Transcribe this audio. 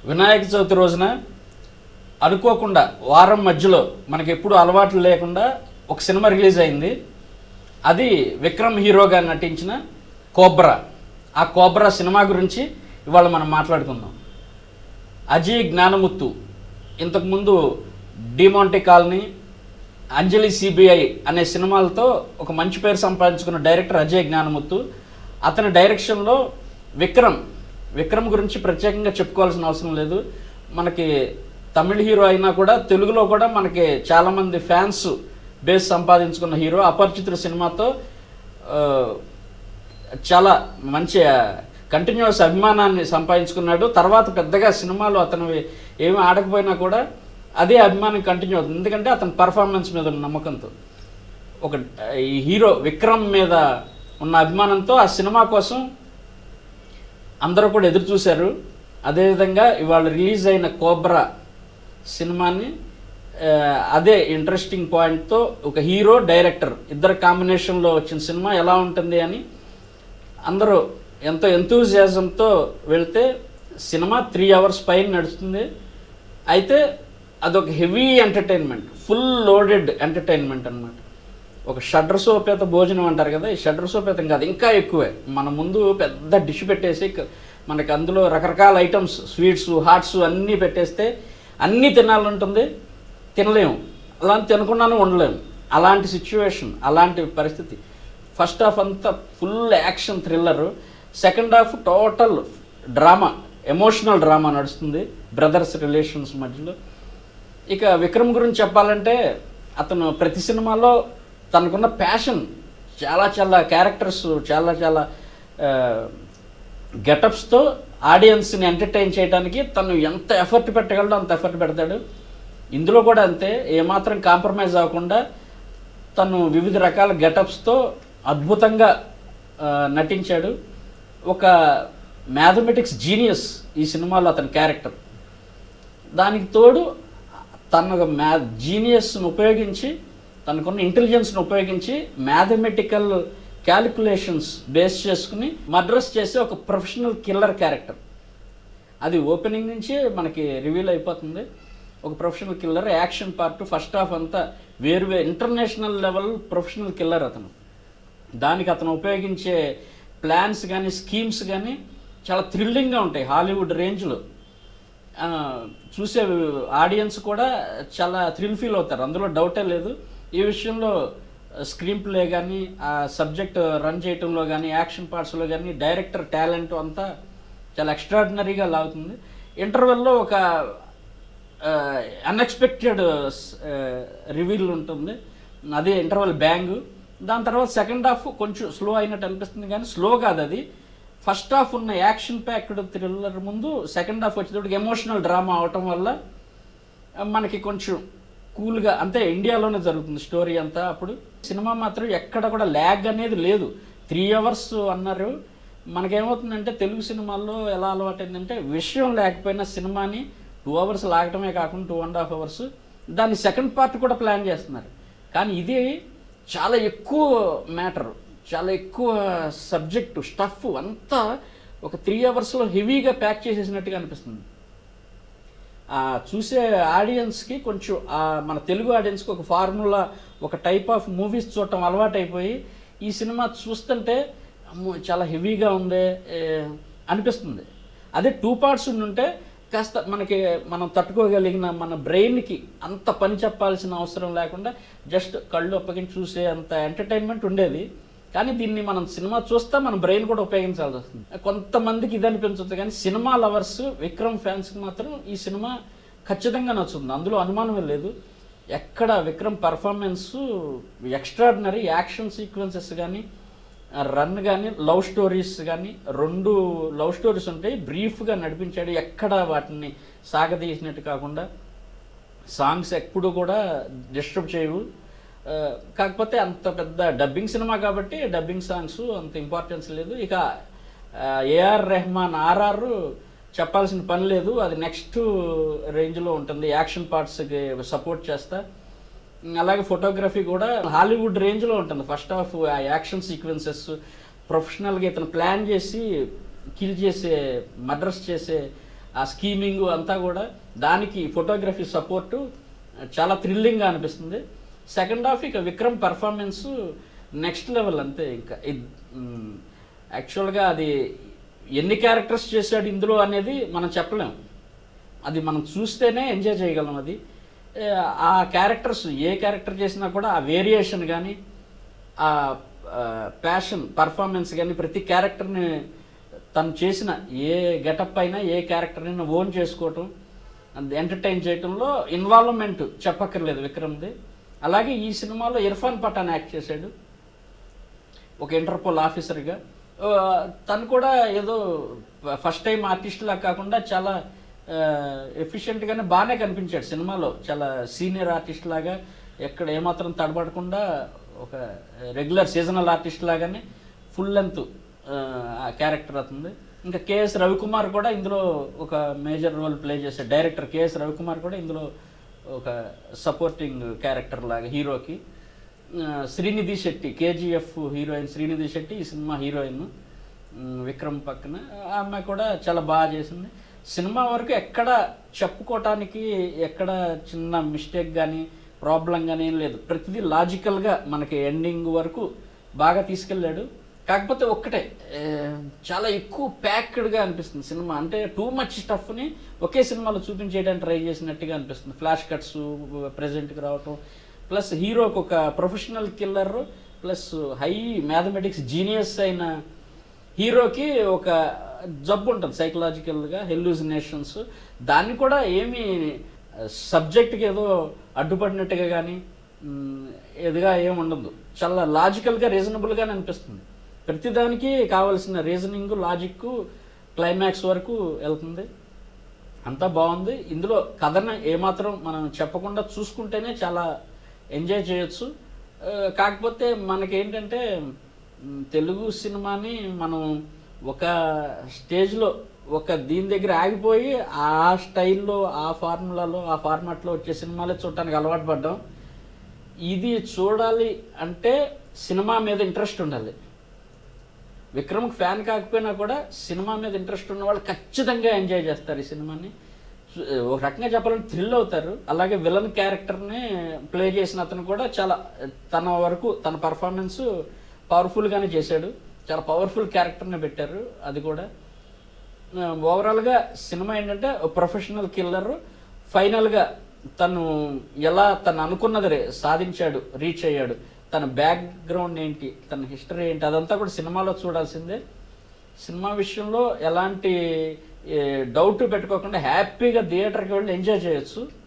వినాయక చవితి రోజున అనుకోకుండా వారం మధ్యలో మనకి ఎప్పుడు అలవాట్లు లేకుండా ఒక సినిమా రిలీజ్ అయింది అది విక్రమ్ హీరోగా నటించిన కోబ్రా ఆ కోబ్రా సినిమా గురించి ఇవాళ మనం మాట్లాడుకుందాం అజయ్ జ్ఞానముత్తు ఇంతకుముందు డిమాంటి కాలనీ అంజలి సిబిఐ అనే సినిమాలతో ఒక మంచి పేరు సంపాదించుకున్న డైరెక్టర్ అజయ్ జ్ఞానముత్తు అతని డైరెక్షన్లో విక్రమ్ విక్రమ్ గురించి ప్రత్యేకంగా చెప్పుకోవాల్సిన అవసరం లేదు మనకి తమిళ హీరో అయినా కూడా తెలుగులో కూడా మనకి చాలామంది ఫ్యాన్స్ బేస్ సంపాదించుకున్న హీరో అపరిచితుడు సినిమాతో ఆ, చాలా మంచి కంటిన్యూస్ అభిమానాన్ని సంపాదించుకున్నాడు తర్వాత పెద్దగా సినిమాలు అతను ఏమి ఆడకపోయినా కూడా అదే అభిమానం కంటిన్యూ అవుతుంది ఎందుకంటే అతని పర్ఫార్మెన్స్ మీద ఉన్న నమ్మకంతో ఒక ఈ హీరో విక్రమ్ మీద ఉన్న అభిమానంతో ఆ సినిమా కోసం అందరూ కూడా ఎదురు చూశారు అదేవిధంగా ఇవాళ రిలీజ్ అయిన కోబ్రా సినిమాని ఆ, అదే ఇంట్రెస్టింగ్ పాయింట్తో ఒక హీరో డైరెక్టర్ ఇద్దరు కాంబినేషన్లో వచ్చిన సినిమా ఎలా ఉంటుంది అని అందరూ ఎంతో ఎంతూజియాజంతో వెళ్తే సినిమా త్రీ అవర్స్ పైన నడుస్తుంది అయితే అదొక heavy entertainment full loaded entertainment అన్నమాట ఒక షడ్ర సోపేత భోజనం అంటారు కదా ఈ షడ్ర సోపేతం కాదు ఇంకా ఎక్కువే మన ముందు పెద్ద డిష్ పెట్టేసి క- మనకి అందులో రకరకాల ఐటమ్స్ స్వీట్స్ హాట్స్ అన్నీ పెట్టేస్తే అన్నీ తినాలంటుంది తినలేము అలా తినకుండానే ఉండలేము అలాంటి సిచ్యువేషన్ అలాంటి పరిస్థితి ఫస్ట్ హాఫ్ అంతా full action thriller second half total drama emotional drama నడుస్తుంది బ్రదర్స్ రిలేషన్స్ మధ్యలో ఇక విక్రమ్ గురించి చెప్పాలంటే అతను ప్రతి సినిమాలో తనకున్న ప్యాషన్ చాలా చాలా క్యారెక్టర్స్ చాలా చాలా గెటప్స్తో ఆడియన్స్ని ఎంటర్టైన్ చేయడానికి తను ఎంత ఎఫర్ట్ పెట్టగలడో అంత ఎఫర్ట్ పెడతాడు ఇందులో కూడా అంతే ఏమాత్రం కాంప్రమైజ్ అవ్వకుండా తను వివిధ రకాల గెటప్స్తో అద్భుతంగా ఆ, నటించాడు ఒక మ్యాథమెటిక్స్ జీనియస్ ఈ సినిమాలో అతని క్యారెక్టర్ దానికి తోడు తన మ్యా జీనియస్ను ఉపయోగించి తనకున్న ఇంటెలిజెన్స్ను ఉపయోగించి మ్యాథమెటికల్ క్యాలిక్యులేషన్స్ బేస్ చేసుకుని మడ్రస్ చేసే ఒక ప్రొఫెషనల్ కిల్లర్ క్యారెక్టర్ అది ఓపెనింగ్ నుంచి మనకి రివీల్ అయిపోతుంది ఒక professional killer action part first half అంతా వేరు వేరు ఇంటర్నేషనల్ లెవెల్ ప్రొఫెషనల్ కిల్లర్ అతను దానికి అతను ఉపయోగించే ప్లాన్స్ కానీ స్కీమ్స్ కానీ చాలా థ్రిల్లింగ్గా ఉంటాయి హాలీవుడ్ రేంజ్లో ఆ, చూసే ఆడియన్స్ కూడా చాలా థ్రిల్ ఫీల్ అవుతారు అందులో డౌటే లేదు ఈ విషయంలో స్క్రీన్ ప్లే కానీ ఆ సబ్జెక్ట్ రన్ చేయటంలో కానీ యాక్షన్ పార్ట్స్లో కానీ డైరెక్టర్ టాలెంట్ అంతా చాలా ఎక్స్ట్రాడినరీగా లాగుతుంది ఇంటర్వెల్లో ఒక అన్ఎక్స్పెక్టెడ్ రివీల్ ఉంటుంది అదే ఇంటర్వెల్ బ్యాంగ్ దాని తర్వాత సెకండ్ హాఫ్ కొంచెం స్లో అయినట్టు అనిపిస్తుంది కానీ స్లో కాదు అది ఫస్ట్ హాఫ్ ఉన్న యాక్షన్ ప్యాక్డ్ థ్రిల్లర్ ముందు సెకండ్ హాఫ్ వచ్చేటప్పటికి ఎమోషనల్ డ్రామా అవటం వల్ల ఆ, మనకి కొంచెం కూల్గా అంతే ఇండియాలోనే జరుగుతుంది స్టోరీ అంతా అప్పుడు సినిమా మాత్రం ఎక్కడ కూడా ల్యాగ్ అనేది లేదు త్రీ అవర్స్ అన్నారు మనకేమవుతుందంటే తెలుగు సినిమాల్లో ఎలా అలవాటైందంటే విషయం లేకపోయినా సినిమాని టూ అవర్స్ లాగటమే కాకుండా టూ అండ్ హాఫ్ అవర్స్ దాని సెకండ్ పార్ట్ కూడా ప్లాన్ చేస్తున్నారు కానీ ఇది చాలా ఎక్కువ మ్యాటర్ చాలా ఎక్కువ సబ్జెక్టు స్టఫ్ అంతా ఒక త్రీ అవర్స్లో హెవీగా ప్యాక్ చేసేసినట్టుగా అనిపిస్తుంది ఆ చూసే ఆడియన్స్కి కొంచెం ఆ మన తెలుగు ఆడియన్స్కి ఒక ఫార్ములా ఒక టైప్ ఆఫ్ మూవీస్ చూడటం అలవాటైపోయి ఈ సినిమా చూస్తుంటే అమ్మో చాలా హెవీగా ఉంది ఏ, అనిపిస్తుంది అదే టూ పార్ట్స్ ఉంటే కాస్త మనకి మనం తట్టుకోగలిగిన మన బ్రెయిన్కి అంత పని చెప్పాల్సిన అవసరం లేకుండా జస్ట్ కళ్ళు అప్పగించి చూసే అంత ఎంటర్టైన్మెంట్ ఉండేది కానీ దీన్ని మనం సినిమా చూస్తే మన బ్రెయిన్ కూడా ఉపయోగించాల్సి వస్తుంది కొంతమందికి ఇది అనిపించవచ్చు కానీ సినిమా లవర్స్ విక్రమ్ ఫ్యాన్స్కి మాత్రం ఈ సినిమా ఖచ్చితంగా నచ్చుతుంది అందులో అనుమానమే లేదు ఎక్కడ Vikram performance extraordinary action sequences కానీ రన్ కానీ లవ్ స్టోరీస్ కానీ రెండు లవ్ స్టోరీస్ ఉంటాయి బ్రీఫ్గా నడిపించాడు ఎక్కడ వాటిని సాగదీసినట్టు కాకుండా సాంగ్స్ ఎప్పుడు కూడా డిస్టర్బ్ చేయవు ఆ, కాకపోతే అంత పెద్ద డబ్బింగ్ సినిమా కాబట్టి డబ్బింగ్ సాంగ్స్ అంత ఇంపార్టెన్స్ లేదు ఇక ఏఆర్ రెహమాన్ ఆర్ఆర్ చెప్పాల్సిన పని లేదు అది నెక్స్ట్ రేంజ్లో ఉంటుంది యాక్షన్ పార్ట్స్కి సపోర్ట్ చేస్తా అలాగే ఫోటోగ్రఫీ కూడా హాలీవుడ్ రేంజ్లో ఉంటుంది ఫస్ట్ హాఫ్ ఆ యాక్షన్ సీక్వెన్సెస్ ప్రొఫెషనల్గా ఇతను ప్లాన్ చేసి కిల్ చేసే మర్డర్స్ చేసే ఆ స్కీమింగ్ అంతా కూడా దానికి ఫోటోగ్రఫీ సపోర్టు చాలా థ్రిల్లింగ్గా అనిపిస్తుంది సెకండ్ హాఫ్ ఇక విక్రమ్ పర్ఫార్మెన్స్ నెక్స్ట్ లెవెల్ అంతే ఇంకా యాక్చువల్గా అది ఎన్ని క్యారెక్టర్స్ చేశాడు ఇందులో అనేది మనం చెప్పలేం అది మనం చూస్తేనే ఎంజాయ్ చేయగలం అది ఏ, ఆ క్యారెక్టర్స్ ఏ క్యారెక్టర్ చేసినా కూడా ఆ వేరియేషన్ కానీ ఆ ప్యాషన్ పర్ఫార్మెన్స్ కానీ ప్రతి క్యారెక్టర్ని తను చేసిన ఏ గెటప్ అయినా ఏ క్యారెక్టర్ని ఓన్ చేసుకోవటం ఎంటర్టైన్ చేయటంలో ఇన్వాల్వ్మెంట్ చెప్పక్కర్లేదు విక్రమ్ది అలాగే ఈ సినిమాలో ఇర్ఫాన్ పఠాన్ యాక్ట్ చేశాడు ఒక ఇంటర్పోల్ ఆఫీసర్గా ఆ, తను కూడా ఏదో ఫస్ట్ టైం ఆర్టిస్ట్ లా కాకుండా చాలా ఎఫిషియెంట్గానే బాగానే కనిపించాడు సినిమాలో చాలా సీనియర్ ఆర్టిస్ట్ లాగా ఎక్కడ ఏమాత్రం తడబడకుండా ఒక రెగ్యులర్ సీజనల్ ఆర్టిస్ట్ లాగానే ఫుల్ లెంత్ ఆ క్యారెక్టర్ అవుతుంది ఇంకా కేఎస్ రవికుమార్ కూడా ఇందులో ఒక మేజర్ రోల్ ప్లే చేశాడు డైరెక్టర్ కేఎస్ రవికుమార్ కూడా ఇందులో ఒక సపోర్టింగ్ క్యారెక్టర్ లాగా హీరోకి ఆ, శ్రీనిధి శెట్టి కేజీఎఫ్ హీరోయిన్ శ్రీనిధి శెట్టి ఈ సినిమా హీరోయిన్ ఉమ్, విక్రమ్ పక్కన ఆ అమ్మాయి కూడా చాలా బాగా చేసింది సినిమా వరకు ఎక్కడ చెప్పుకోవటానికి ఎక్కడ చిన్న మిస్టేక్ కానీ ప్రాబ్లం కానీ ఏం లేదు ప్రతిదీ లాజికల్గా మనకి ఎండింగ్ వరకు బాగా తీసుకెళ్ళాడు కాకపోతే ఒక్కటే ఏ, చాలా ఎక్కువ ప్యాక్డ్గా అనిపిస్తుంది సినిమా అంటే టూ మచ్ స్టఫ్ని ఒకే సినిమాలో చూపించేయడానికి ట్రై చేసినట్టుగా అనిపిస్తుంది ఫ్లాష్ కట్స్ ప్రజెంట్కి రావటం ప్లస్ హీరోకి ఒక professional killer plus high mathematics genius అయిన హీరోకి ఒక జబ్బు ఉంటుంది సైకలాజికల్గా హెల్యూజినేషన్స్ దాన్ని కూడా ఏమీ సబ్జెక్ట్కి ఏదో అడ్డుపడినట్టుగా కానీ ఎదుగా ఏమి ఉండదు చాలా లాజికల్గా రీజనబుల్గానే అనిపిస్తుంది ప్రతిదానికి కావాల్సిన రీజనింగ్ లాజిక్ క్లైమాక్స్ వరకు వెళ్తుంది అంతా బాగుంది ఇందులో కథను ఏమాత్రం మనం చెప్పకుండా చూసుకుంటేనే చాలా ఎంజాయ్ చేయొచ్చు ఆ, కాకపోతే మనకేంటంటే మ్, తెలుగు సినిమాని మనం ఒక స్టేజ్లో ఒక దీని దగ్గర ఆగిపోయి ఆ స్టైల్లో ఆ ఫార్ములాలో ఆ ఫార్మాట్లో వచ్చే సినిమాలే చూడటానికి అలవాటు పడ్డాం ఇది చూడాలి అంటే సినిమా మీద ఇంట్రెస్ట్ ఉండాలి విక్రమ్కి ఫ్యాన్ కాకపోయినా కూడా సినిమా మీద ఇంట్రెస్ట్ ఉన్న వాళ్ళు ఖచ్చితంగా ఎంజాయ్ చేస్తారు ఈ సినిమాని చూ- ఒక రకంగా చెప్పాలంటే థ్రిల్ అవుతారు అలాగే విలన్ క్యారెక్టర్ని ప్లే చేసిన అతను కూడా చాలా తన వరకు తన పర్ఫార్మెన్స్ పవర్ఫుల్గానే చేశాడు చాలా పవర్ఫుల్ క్యారెక్టర్ని పెట్టారు అది కూడా ఓవరాల్గా సినిమా ఏంటంటే ప్రొఫెషనల్ కిల్లర్ ఫైనల్గా తను ఎలా తను అనుకున్నది రే- సాధించాడు రీచ్ అయ్యాడు తన బ్యాక్గ్రౌండ్ ఏంటి తన హిస్టరీ ఏంటి అదంతా కూడా సినిమాలో చూడాల్సిందే సినిమా విషయంలో ఎలాంటి డౌట్ పెట్టుకోకుండా హ్యాపీగా థియేటర్కి వెళ్ళి ఎంజాయ్ చేయొచ్చు